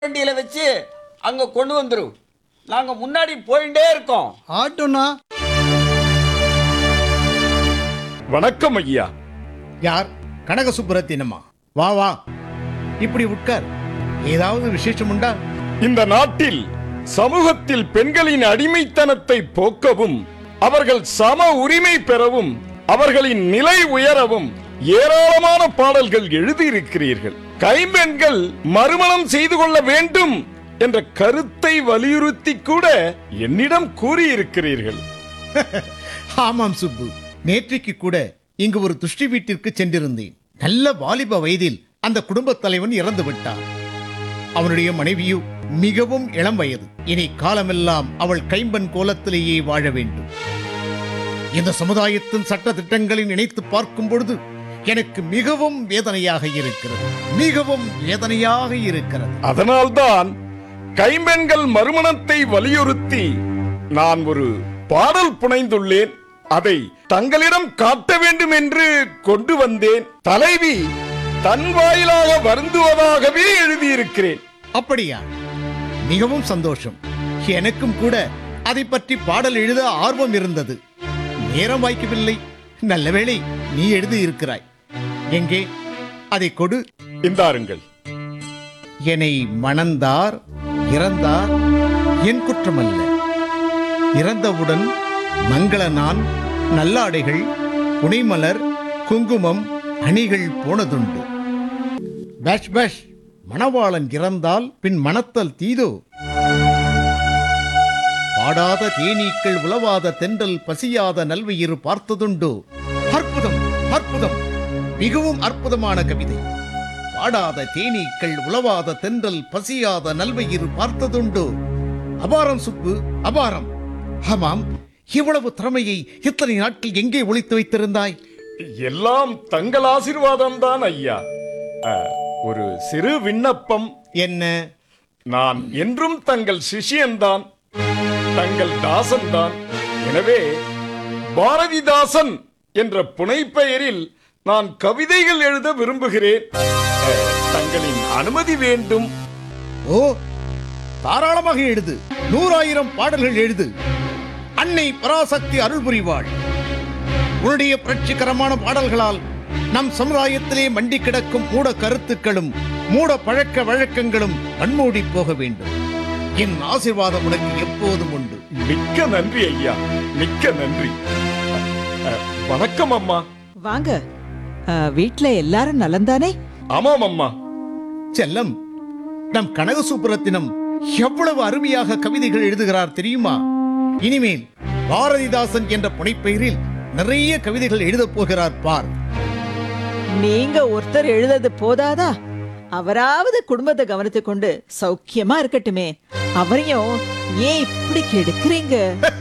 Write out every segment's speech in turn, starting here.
வண்டியில வச்சு அங்க கொண்டு வந்துரு நாங்க முன்னாடி போயிட்டே இருக்கோம் ஆட்டோண்ணா வணக்கம் ஐயா யார் கனக சுப்புரத்தினமா வா வா இப்படி உட்கார் ஏதாவது விசேஷம் உண்டா இந்த நாட்டில் சமூகத்தில் பெண்களின் அடிமைத்தனத்தை போக்கவும் அவர்கள் சம உரிமை பெறவும் அவர்களின் நிலை உயரவும் ஏராளமான பாடல்கள் எழுதியிருக்கிறீர்கள் கைம்பெண்கள் மறுமணம் செய்து கொள்ள வேண்டும் என்ற கருத்தை வலியுறுத்தி கூட என்னிடம் கூறியிருக்கிறீர்கள் ஆமாம் சுப்பு நேற்றைக்கு கூட இங்கு ஒரு துஷ்டி வீட்டிற்கு சென்றிருந்தேன் நல்ல வாலிப வயதில் அந்த குடும்பத் தலைவன் இறந்து விட்டான் அவனுடைய மனைவியோ மிகவும் இளம் வயது இனி காலமெல்லாம் அவள் கைம்பன் கோலத்திலேயே வாழ வேண்டும் இந்த சமுதாயத்தின் சட்ட திட்டங்களை நினைத்து பார்க்கும் பொழுது எனக்கு மிகவும் வேதனையாக இருக்கிறது மிகவும் வேதனையாக இருக்கிறது அதனால்தான் கைம்பெண்கள் மறுமணத்தை வலியுறுத்தி நான் ஒரு பாடல் புனைந்துள்ளேன் அதை தங்களிடம் காட்ட வேண்டும் என்று கொண்டு வந்தேன் தலைவி தன் வாயிலாக வருந்துவதாகவே எழுதியிருக்கிறேன் அப்படியா மிகவும் சந்தோஷம் எனக்கும் கூட அதை பற்றி பாடல் எழுத ஆர்வம் இருந்தது நேரம் வாய்க்கவில்லை நல்ல வேளை நீ எழுதி இருக்கிறாய் எங்கே அதை கொடு இந்தாருங்கள் என்னை மணந்தார் இறந்தார் என் குற்றமல்ல இறந்தவுடன் மங்கள நான் நல்லாடைகள் புனைமலர் குங்குமம் அணிகள் போனதுண்டு பேஷ் பேஷ் மணவாளன் இறந்தால் பின் மணத்தல் தீதோ பாடாத தேனீக்கள் உலவாத தென்றல் பசியாத நல்வயிறு பார்த்ததுண்டோ அற்புதம் அற்புதம் மிகவும் அற்புதமான கவிதை பாடாத தேனீக்கள் உலவாத தென்றல் பசியாத நல்வயிறு பார்த்ததுண்டோ அபாரம் சுப்பு அபாரம் ஆமாம் இவ்வளவு திறமையை இத்தனை நாட்கள் எங்கே ஒளித்து வைத்திருந்தாய் எல்லாம் தங்கள் ஆசீர்வாதம் தான் ஐயா அ, ஒரு சிறு விண்ணப்பம் என்ன நான் என்றும் தங்கள் சிஷியன்தான் தங்கள் தாசன்தான் எனவே பாரதிதாசன் என்ற புனைப்பெயரில் நான் கவிதைகள் எழுத விரும்புகிறேன் அஹ், தங்களின் அனுமதி வேண்டும் ஓ தாராளமாக எழுது நூறாயிரம் பாடல்கள் எழுது அன்னை பராசக்தி அருள் புரிவாள் உன்னுடைய புரட்சிகரமான பாடல்களால் நம் சமுதாயத்திலே மண்டி கிடக்கும் மூட கருத்துக்களும் மூட பழக்க வழக்கங்களும் கண்மூடி போக வேண்டும் என் ஆசீர்வாதம் உனக்கு எப்போதும் உண்டு மிக்க நன்றி ஐயா மிக்க நன்றி அஹ், அஹ், வணக்கம் அம்மா வாங்க ஆ, வீட்ல எல்லாரும் நலந்தானே ஆமாம் அம்மா செல்லம் நம் கனக சுப்புரத்தினம் எவ்வளவு அருமையாக கவிதைகள் எழுதுகிறார் தெரியுமா இனிமேல் பாரதிதாசன் என்ற புனைப்பெயரில் நிறைய கவிதைகள் எழுதப் போகிறார் பார் நீங்க ஒருத்தர் எழுதது போதாதா அவராவது குடும்பத்தை கவனித்துக் கொண்டு சௌக்கியமா இருக்கட்டுமே அவரையும் ஏன் இப்படி கெடுக்கிறீங்க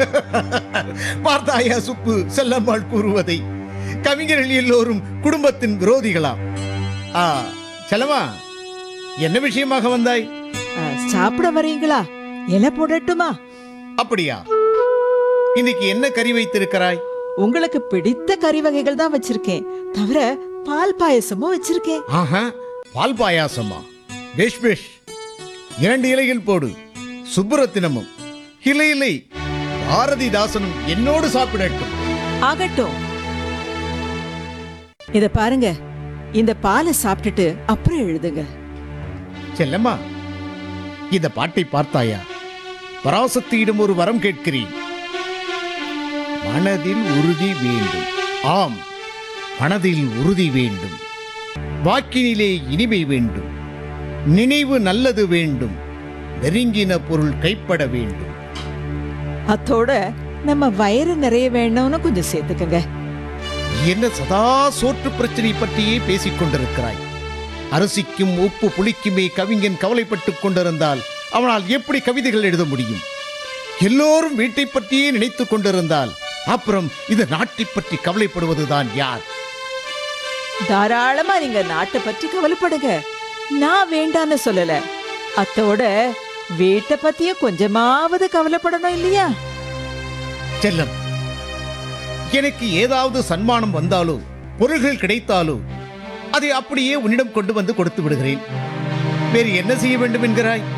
பார்த்தாயா சுப்பு செல்லம்மாள் கூறுவதை கவிஞர்கள் எல்லோரும் குடும்பத்தின் விரோதிகளாம் ஆ செல்லம்மா என்ன விஷயமாக வந்தாய் ஆ, சாப்பிட வரீங்களா இலை போடட்டுமா அப்படியா இன்னைக்கு என்ன கறி வைத்திருக்கிறாய் உங்களுக்கு பிடித்த கறி வகைகள் தான் வச்சிருக்கேன் தவிர பால் பாயசமும் வச்சிருக்கேன் ஆஹா பால் பாயாசமா பேஷ் பேஷ் இரண்டு இலைகள் போடு சுப்புரத்தினமும் இல்லை இல்லை பாரதிதாசனும் என்னோடு சாப்பிடட்டும் ஆகட்டும் இத பாருங்க இந்த பாலை சாப்பிட்டுட்டு அப்புறம் எழுதுங்க செல்லம்மா இந்த பாட்டை பார்த்தாயா பராசக்தியிடம் ஒரு வரம் கேட்கிறேன் மனதில் உறுதி வேண்டும் ஆம் மனதில் உறுதி வேண்டும் வாக்கினிலே இனிமை வேண்டும் நினைவு நல்லது வேண்டும் நெருங்கின பொருள் கைப்பட வேண்டும் அத்தோட நம்ம வயிறு நிறைய வேணும்னு கொஞ்சம் சேர்த்துக்கங்க என்ன சதா சோற்று பிரச்சனை பற்றியே பேசிக் கொண்டிருக்கிறாய் அரிசிக்கும் உப்பு புளிக்குமே கவிஞன் கவலைப்பட்டுக் கொண்டிருந்தால் அவனால் எப்படி கவிதைகள் எழுத முடியும் எல்லோரும் வீட்டை பற்றியே நினைத்துக் கொண்டிருந்தால் அப்புறம் இந்த நாட்டை பற்றி கவலைப்படுவதுதான் யார் தாராளமா நீங்க நாட்டை பற்றி கவலைப்படுங்க நான் வேண்டான்னு சொல்லல அத்தோட வீட்டை பத்தியும் கொஞ்சமாவது கவலைப்படணும் இல்லையா செல்லம் எனக்கு ஏதாவது சன்மானம் வந்தாலோ பொருள்கள் கிடைத்தாலோ அதை அப்படியே உன்னிடம் கொண்டு வந்து கொடுத்து விடுகிறேன் வேறு என்ன செய்ய வேண்டும் என்கிறாய்